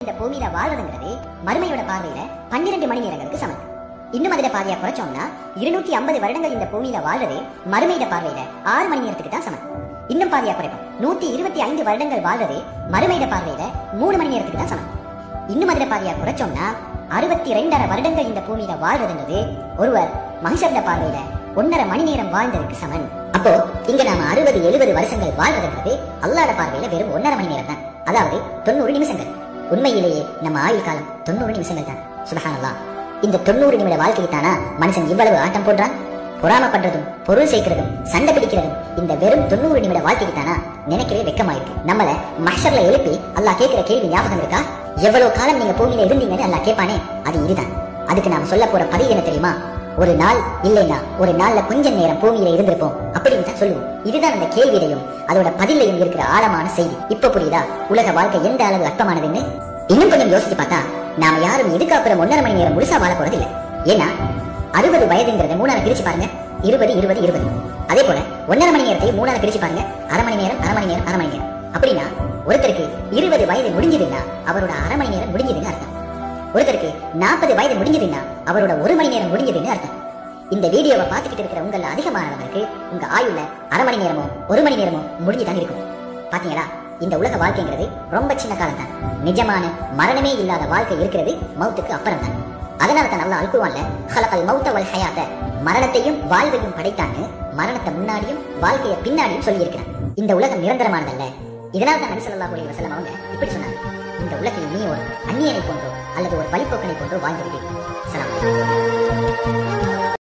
இந்த பூமியில வாழ்றதுங்கிறது மறுமையோட பார்வையில பன்னிரண்டு மணி நேரங்களுக்கு சமம் இன்னும் அதுல பாதியா குறைச்சோம்னா இருநூத்தி ஐம்பது வருடங்கள் இந்த பூமியில வாழ்றது மறுமையிட பார்வையில ஆறு மணி நேரத்துக்கு தான் சமம் இன்னும் பாதியா குறைக்கும் நூத்தி இருபத்தி ஐந்து வருடங்கள் வாழ்றது மறுமையிட பார்வையில மூணு மணி நேரத்துக்கு தான் சமம் இன்னும் அதுல பாதியா குறைச்சோம்னா அறுபத்தி ரெண்டரை வருடங்கள் இந்த பூமியில வாழ்றதுங்கிறது ஒருவர் மனுஷர்ல பார்வையில ஒன்னரை மணி நேரம் வாழ்ந்ததுக்கு சமன் அப்போ இங்க நாம அறுபது எழுபது வருஷங்கள் வாழ்றதுங்கிறது அல்லாட பார்வையில வெறும் ஒன்னரை மணி நேரம் தான் அதாவது தொண்ணூறு நிமிஷங்கள் உண்மையிலேயே நம்ம ஆயுள் காலம் தொண்ணூறு நிமிஷங்கள் தான் சுபஹானல்லாஹ் இந்த தொண்ணூறு நிமிட வாழ்க்கைக்கு தானா மனுஷன் இவ்வளவு ஆட்டம் போடுறான் பொறாமப்படுறதும் பொருள் சேர்க்கிறதும் சண்டை பிடிக்கிறதும் இந்த வெறும் தொண்ணூறு நிமிட வாழ்க்கைக்கு தானா நினைக்கவே வெக்கமாயிருக்கு நம்மள மஷர்ல எழுப்பி அல்லாஹ் கேட்கிற கேள்வி ஞாபகம் இருக்கா எவ்வளவு காலம் நீங்க பூமியில இருந்தீங்கன்னு அல்லாஹ் கேட்பானே அது இதுதான் அதுக்கு நாம சொல்ல போற பதிவு என்ன தெரியுமா ஒரு நாள் இல்லைன்னா ஒரு நாள்ல கொஞ்ச நேரம் பூமியில இருந்திருப்போம் அப்படின்னு தான் சொல்லுவோம் இதுதான் அந்த கேள்வியிலையும் அதோட பதிலையும் இருக்கிற ஆழமான செய்தி இப்ப புரியுதா உலக வாழ்க்கை எந்த அளவு அற்பமானதுன்னு இன்னும் கொஞ்சம் யோசிச்சு பார்த்தா நாம யாரும் இதுக்கு அப்புறம் ஒன்றரை மணி நேரம் முழுசா வாழ போறது இல்ல ஏன்னா அறுபது வயதுங்கிறத மூணால பிரிச்சு பாருங்க இருபது இருபது இருபது அதே போல ஒன்றரை மணி நேரத்தை மூணால பிரிச்சு பாருங்க அரை மணி நேரம் அரை மணி நேரம் அரை மணி நேரம் அப்படின்னா ஒருத்தருக்கு இருபது வயது முடிஞ்சதுன்னா அவரோட அரை மணி நேரம் முடிஞ்சதுன்னு அர்த்தம் ஒருத்தருக்கு நாற்பது வயது முடிஞ்சதுன்னா அவரோட ஒரு மணி நேரம் முடிஞ்சதுன்னு அர்த்தம் இந்த வீடியோவை பார்த்துக்கிட்டு இருக்கிற உங்கள அதிகமானவங்களுக்கு உங்க ஆயுள்ல அரை மணி நேரமோ ஒரு மணி நேரமோ முடிஞ்சுதான் இருக்கும் பாத்தீங்களா இந்த உலக வாழ்க்கைங்கிறது ரொம்ப சின்ன காலம் தான் நிஜமான மரணமே இல்லாத வாழ்க்கை இருக்கிறது மௌத்துக்கு அப்புறம் தான் அதனால தான் நல்லா அல்குவான்ல ஹலகல் மௌத்த வல் ஹயாத்த மரணத்தையும் வாழ்வையும் படைத்தான்னு மரணத்தை முன்னாடியும் வாழ்க்கையை பின்னாடியும் சொல்லியிருக்கிறான் இந்த உலகம் நிரந்தரமானதல்ல இதனால தான் நபி ஸல்லல்லாஹு அலைஹி வஸல்லம் அவங்க இப்படி சொன்னாங்க இந்த உலகில் நீ ஒரு அந்நியனை போன்றோ அல்லது ஒரு வழிபோக்கனை போன்றோ வாழ்ந்து விடு. ஸலாம்